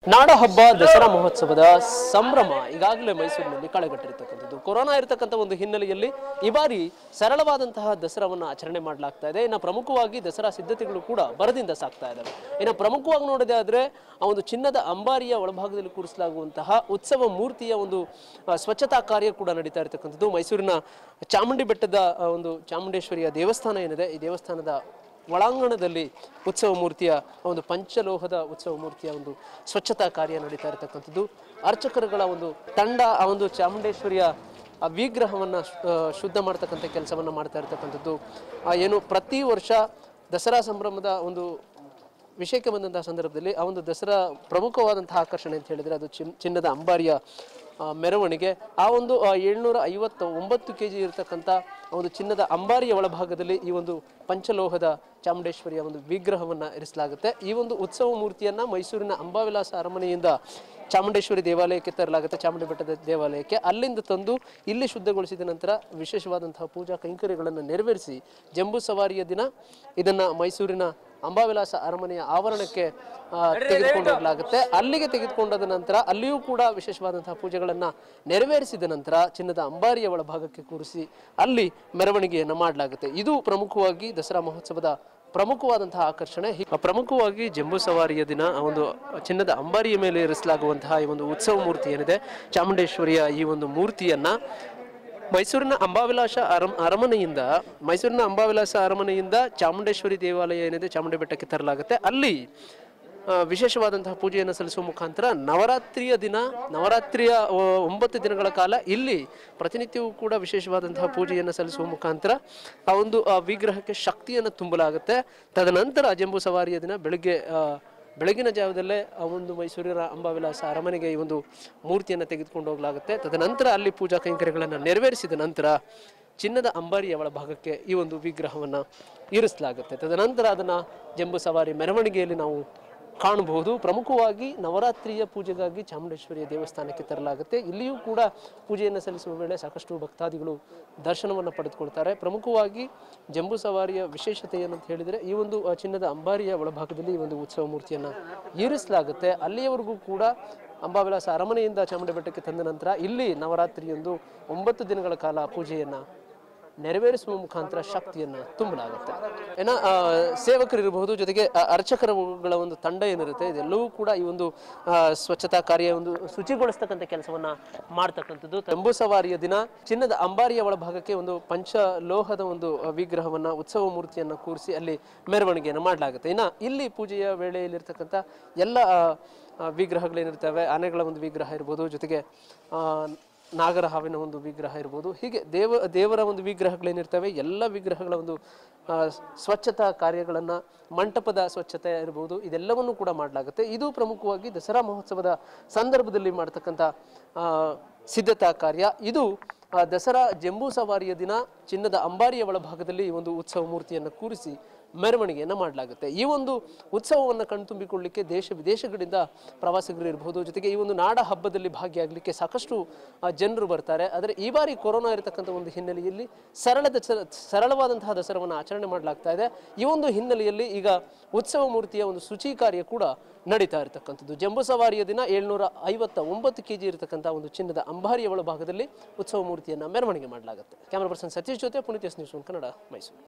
ನಾಡ ಹಬ್ಬ ದಸರಾ ಮಹೋತ್ಸವದ ಸಂಭ್ರಮ ಈಗಾಗಲೇ ಮೈಸೂರಿನಲ್ಲಿ ಕಳೆಗಟ್ಟಿರ್ತಕ್ಕಂಥದ್ದು ಕೊರೋನಾ ಇರತಕ್ಕಂಥ ಒಂದು ಹಿನ್ನೆಲೆಯಲ್ಲಿ ಈ ಬಾರಿ ಸರಳವಾದಂತಹ ದಸರಾವನ್ನು ಆಚರಣೆ ಮಾಡಲಾಗ್ತಾ ಇದೆ ಇನ್ನು ಪ್ರಮುಖವಾಗಿ ದಸರಾ ಸಿದ್ಧತೆಗಳು ಕೂಡ ಬರದಿಂದ ಸಾಗ್ತಾ ಇದ್ದಾವೆ ಇನ್ನು ಪ್ರಮುಖವಾಗಿ ನೋಡೋದೇ ಆದರೆ ಆ ಒಂದು ಚಿನ್ನದ ಅಂಬಾರಿಯ ಒಳಭಾಗದಲ್ಲಿ ಕೂರಿಸಲಾಗುವಂತಹ ಉತ್ಸವ ಮೂರ್ತಿಯ ಒಂದು ಆ, ಸ್ವಚ್ಛತಾ ಕಾರ್ಯ ಕೂಡ ನಡೀತಾ ಇರತಕ್ಕಂಥದ್ದು ಮೈಸೂರಿನ ಚಾಮುಂಡಿ ಬೆಟ್ಟದ ಆ, ಒಂದು ಚಾಮುಂಡೇಶ್ವರಿಯ ದೇವಸ್ಥಾನ ಏನಿದೆ ಈ ದೇವಸ್ಥಾನದ ಒಳಾಂಗಣದಲ್ಲಿ ಉತ್ಸವ ಮೂರ್ತಿಯ ಒಂದು ಪಂಚಲೋಹದ ಉತ್ಸವ ಮೂರ್ತಿಯ ಒಂದು ಸ್ವಚ್ಛತಾ ಕಾರ್ಯ ನಡೀತಾ ಇರತಕ್ಕಂಥದ್ದು ಅರ್ಚಕರುಗಳ ಒಂದು ತಂಡ ಆ ಒಂದು ಚಾಮುಂಡೇಶ್ವರಿಯ ಆ ವಿಗ್ರಹವನ್ನು ಶುದ್ಧ ಮಾಡ್ತಕ್ಕಂಥ ಕೆಲಸವನ್ನು ಮಾಡ್ತಾ ಇರತಕ್ಕಂಥದ್ದು ಆ ಏನು ಪ್ರತಿ ವರ್ಷ ದಸರಾ ಸಂಭ್ರಮದ ಒಂದು ವಿಷಯಕ್ಕೆ ಬಂದಂತಹ ಸಂದರ್ಭದಲ್ಲಿ ಆ ಒಂದು ದಸರಾ ಪ್ರಮುಖವಾದಂತಹ ಆಕರ್ಷಣೆ ಅಂತ ಹೇಳಿದ್ರೆ ಅದು ಚಿನ್ ಚಿನ್ನದ ಅಂಬಾರಿಯ ಆ, ಮೆರವಣಿಗೆ ಆ ಒಂದು ಏಳ್ನೂರ ಐವತ್ತ ಒಂಬತ್ತು ಕೆ ಜಿ ಇರತಕ್ಕಂಥ ಒಂದು ಚಿನ್ನದ ಅಂಬಾರಿಯ ಒಳಭಾಗದಲ್ಲಿ ಈ ಒಂದು ಪಂಚಲೋಹದ ಚಾಮುಂಡೇಶ್ವರಿಯ ಒಂದು ವಿಗ್ರಹವನ್ನು ಇರಿಸಲಾಗುತ್ತೆ ಈ ಒಂದು ಉತ್ಸವ ಮೂರ್ತಿಯನ್ನ ಮೈಸೂರಿನ ಅಂಬಾವಿಲಾಸ ಅರಮನೆಯಿಂದ ಚಾಮುಂಡೇಶ್ವರಿ ದೇವಾಲಯಕ್ಕೆ ತರಲಾಗುತ್ತೆ ಚಾಮುಂಡಿ ಬೆಟ್ಟದ ದೇವಾಲಯಕ್ಕೆ ಅಲ್ಲಿಂದ ತಂದು ಇಲ್ಲಿ ಶುದ್ಧಗೊಳಿಸಿದ ನಂತರ ವಿಶೇಷವಾದಂತಹ ಪೂಜಾ ಕೈಂಕರ್ಯಗಳನ್ನು ನೆರವೇರಿಸಿ ಜಂಬೂ ಸವಾರಿಯ ದಿನ ಇದನ್ನ ಮೈಸೂರಿನ ಅಂಬಾವಿಲಾಸ ಅರಮನೆಯ ಆವರಣಕ್ಕೆ ಆ, ತೆಗೆದುಕೊಂಡು ಹೋಗಲಾಗುತ್ತೆ ಅಲ್ಲಿಗೆ ತೆಗೆದುಕೊಂಡದ ನಂತರ ಅಲ್ಲಿಯೂ ಕೂಡ ವಿಶೇಷವಾದಂತಹ ಪೂಜೆಗಳನ್ನು ನೆರವೇರಿಸಿದ ನಂತರ ಚಿನ್ನದ ಅಂಬಾರಿಯ ಒಳಭಾಗಕ್ಕೆ ಕೂರಿಸಿ ಅಲ್ಲಿ ಮೆರವಣಿಗೆಯನ್ನು ಮಾಡಲಾಗುತ್ತೆ ಇದು ಪ್ರಮುಖವಾಗಿ ದಸರಾ ಮಹೋತ್ಸವದ ಪ್ರಮುಖವಾದಂತಹ ಆಕರ್ಷಣೆ ಹೀ- ಪ್ರಮುಖವಾಗಿ ಜಂಬೂ ಸವಾರಿಯ ದಿನ ಆ ಒಂದು ಚಿನ್ನದ ಅಂಬಾರಿಯ ಮೇಲೆ ಇರಿಸಲಾಗುವಂತಹ ಈ ಒಂದು ಉತ್ಸವ ಮೂರ್ತಿ ಏನಿದೆ ಚಾಮುಂಡೇಶ್ವರಿಯ ಈ ಒಂದು ಮೂರ್ತಿಯನ್ನ ಮೈಸೂರಿನ ಅಂಬಾವಿಲಾಸ ಅರಮ್ ಅರಮನೆಯಿಂದ ಮೈಸೂರಿನ ಅಂಬಾವಿಲಾಸ ಅರಮನೆಯಿಂದ ಚಾಮುಂಡೇಶ್ವರಿ ದೇವಾಲಯ ಏನಿದೆ ಚಾಮುಂಡಿ ಬೆಟ್ಟಕ್ಕೆ ತರಲಾಗುತ್ತೆ ಅಲ್ಲಿ ಆ, ವಿಶೇಷವಾದಂತಹ ಪೂಜೆಯನ್ನು ಸಲ್ಲಿಸುವ ಮುಖಾಂತರ ನವರಾತ್ರಿಯ ದಿನ ನವರಾತ್ರಿಯ ಆ, ಒಂಬತ್ತು ದಿನಗಳ ಕಾಲ ಇಲ್ಲಿ ಪ್ರತಿನಿತ್ಯವೂ ಕೂಡ ವಿಶೇಷವಾದಂತಹ ಪೂಜೆಯನ್ನು ಸಲ್ಲಿಸುವ ಮುಖಾಂತರ ಆ ಒಂದು ಆ ವಿಗ್ರಹಕ್ಕೆ ಶಕ್ತಿಯನ್ನು ತುಂಬಲಾಗುತ್ತೆ ತದನಂತರ ಜಂಬೂ ಸವಾರಿಯ ದಿನ ಬೆಳಗ್ಗೆ ಆ, ಬೆಳಗಿನ ಜಾವದಲ್ಲೇ ಆ ಒಂದು ಮೈಸೂರಿನ ಅಂಬಾವಿಲಾಸ ಅರಮನೆಗೆ ಈ ಒಂದು ಮೂರ್ತಿಯನ್ನು ತೆಗೆದುಕೊಂಡು ಹೋಗಲಾಗುತ್ತೆ ತದನಂತರ ಅಲ್ಲಿ ಪೂಜಾ ಕೈಂಕರ್ಯಗಳನ್ನು ನೆರವೇರಿಸಿದ ನಂತರ ಚಿನ್ನದ ಅಂಬಾರಿಯ ಒಳಭಾಗಕ್ಕೆ ಈ ಒಂದು ವಿಗ್ರಹವನ್ನು ಇರಿಸಲಾಗುತ್ತೆ ತದನಂತರ ಅದನ್ನು ಜಂಬೂ ಸವಾರಿ ಮೆರವಣಿಗೆಯಲ್ಲಿ ನಾವು ಕಾಣಬಹುದು ಪ್ರಮುಖವಾಗಿ ನವರಾತ್ರಿಯ ಪೂಜೆಗಾಗಿ ಚಾಮುಂಡೇಶ್ವರಿಯ ದೇವಸ್ಥಾನಕ್ಕೆ ತರಲಾಗುತ್ತೆ ಇಲ್ಲಿಯೂ ಕೂಡ ಪೂಜೆಯನ್ನು ಸಲ್ಲಿಸುವ ವೇಳೆ ಸಾಕಷ್ಟು ಭಕ್ತಾದಿಗಳು ದರ್ಶನವನ್ನು ಪಡೆದುಕೊಳ್ತಾರೆ ಪ್ರಮುಖವಾಗಿ ಜಂಬೂ ಸವಾರಿಯ ವಿಶೇಷತೆ ಏನಂತ ಹೇಳಿದರೆ ಈ ಒಂದು ಆ, ಚಿನ್ನದ ಅಂಬಾರಿಯ ಒಳಭಾಗದಲ್ಲಿ ಈ ಒಂದು ಉತ್ಸವ ಮೂರ್ತಿಯನ್ನು ಇರಿಸಲಾಗುತ್ತೆ ಅಲ್ಲಿಯವರೆಗೂ ಕೂಡ ಅಂಬಾವಿಲಾಸ ಅರಮನೆಯಿಂದ ಚಾಮುಂಡಿ ಬೆಟ್ಟಕ್ಕೆ ತಂದ ನಂತರ ಇಲ್ಲಿ ನವರಾತ್ರಿಯೊಂದು ಒಂಬತ್ತು ದಿನಗಳ ಕಾಲ ಪೂಜೆಯನ್ನು ನೆರವೇರಿಸುವ ಮುಖಾಂತರ ಶಕ್ತಿಯನ್ನು ತುಂಬಲಾಗುತ್ತೆ ಏನ ಆ, ಸೇವಕರಿರಬಹುದು ಜೊತೆಗೆ ಆ, ಅರ್ಚಕರುಗಳ ಒಂದು ತಂಡ ಏನಿರುತ್ತೆ ಇದೆಲ್ಲವೂ ಕೂಡ ಈ ಒಂದು ಆ, ಸ್ವಚ್ಛತಾ ಕಾರ್ಯ ಒಂದು ಶುಚಿಗೊಳಿಸ್ತಕ್ಕಂಥ ಕೆಲಸವನ್ನ ಮಾಡ್ತಕ್ಕಂಥದ್ದು ತಂಬು ಸವಾರಿಯ ದಿನ ಚಿನ್ನದ ಅಂಬಾರಿಯ ಒಳಭಾಗಕ್ಕೆ ಒಂದು ಪಂಚಲೋಹದ ಒಂದು ಆ, ವಿಗ್ರಹವನ್ನ ಉತ್ಸವ ಮೂರ್ತಿಯನ್ನ ಕೂರಿಸಿ ಅಲ್ಲಿ ಮೆರವಣಿಗೆಯನ್ನು ಮಾಡಲಾಗುತ್ತೆ ಇನ್ನ ಇಲ್ಲಿ ಪೂಜೆಯ ವೇಳೆಯಲ್ಲಿರ್ತಕ್ಕಂಥ ಎಲ್ಲ ಆ, ಆ, ವಿಗ್ರಹಗಳೇನಿರ್ತವೆ ಆನೆಗಳ ಒಂದು ವಿಗ್ರಹ ಇರ್ಬೋದು ಜೊತೆಗೆ ಆ, ನಾಗರ ಹಾವಿನ ಒಂದು ವಿಗ್ರಹ ಇರ್ಬೋದು ಹೀಗೆ ದೇವ ದೇವರ ಒಂದು ವಿಗ್ರಹಗಳೇನಿರ್ತವೆ ಎಲ್ಲ ವಿಗ್ರಹಗಳ ಒಂದು ಆ, ಸ್ವಚ್ಛತಾ ಕಾರ್ಯಗಳನ್ನು ಮಂಟಪದ ಸ್ವಚ್ಛತೆ ಇರ್ಬೋದು ಇದೆಲ್ಲವನ್ನು ಕೂಡ ಮಾಡಲಾಗುತ್ತೆ ಇದು ಪ್ರಮುಖವಾಗಿ ದಸರಾ ಮಹೋತ್ಸವದ ಸಂದರ್ಭದಲ್ಲಿ ಮಾಡ್ತಕ್ಕಂಥ ಆ, ಸಿದ್ಧತಾ ಕಾರ್ಯ ಇದು ಆ, ದಸರಾ ಜಂಬೂ ಸವಾರಿಯ ದಿನ ಚಿನ್ನದ ಅಂಬಾರಿಯ ಒಳಭಾಗದಲ್ಲಿ ಈ ಒಂದು ಉತ್ಸವ ಮೂರ್ತಿಯನ್ನು ಕೂರಿಸಿ ಮೆರವಣಿಗೆಯನ್ನು ಮಾಡಲಾಗುತ್ತೆ ಈ ಒಂದು ಉತ್ಸವವನ್ನು ಕಣ್ತುಂಬಿಕೊಳ್ಳಿಕ್ಕೆ ದೇಶ ವಿದೇಶಗಳಿಂದ ಪ್ರವಾಸಿಗರು ಇರಬಹುದು ಜೊತೆಗೆ ಈ ಒಂದು ನಾಡ ಹಬ್ಬದಲ್ಲಿ ಭಾಗಿಯಾಗಲಿಕ್ಕೆ ಸಾಕಷ್ಟು ಆ, ಜನರು ಬರ್ತಾರೆ ಆದರೆ ಈ ಬಾರಿ ಕೊರೋನಾ ಇರತಕ್ಕಂಥ ಒಂದು ಹಿನ್ನೆಲೆಯಲ್ಲಿ ಸರಳ ದಸರ ಸರಳವಾದಂತಹ ದಸರಾವನ್ನು ಆಚರಣೆ ಮಾಡಲಾಗ್ತಾ ಇದೆ ಈ ಒಂದು ಹಿನ್ನೆಲೆಯಲ್ಲಿ ಈಗ ಉತ್ಸವ ಮೂರ್ತಿಯ ಒಂದು ಶುಚಿ ಕಾರ್ಯ ಕೂಡ ನಡೀತಾ ಇರತಕ್ಕಂಥದ್ದು ಜಂಬೂ ಸವಾರಿಯ ದಿನ ಏಳ್ನೂರ ಐವತ್ತ ಒಂಬತ್ತು ಕೆ ಜಿ ಇರತಕ್ಕಂಥ ಒಂದು ಚಿನ್ನದ ಅಂಬಾರಿಯ ಒಳಭಾಗದಲ್ಲಿ ಉತ್ಸವ ಮೂರ್ತಿಯನ್ನು ಮೆರವಣಿಗೆ ಮಾಡಲಾಗುತ್ತೆ ಕ್ಯಾಮರಾ ಪರ್ಸನ್ ಸತೀಶ್ ಜೊತೆ Puneeth S News One Kannada Mysuru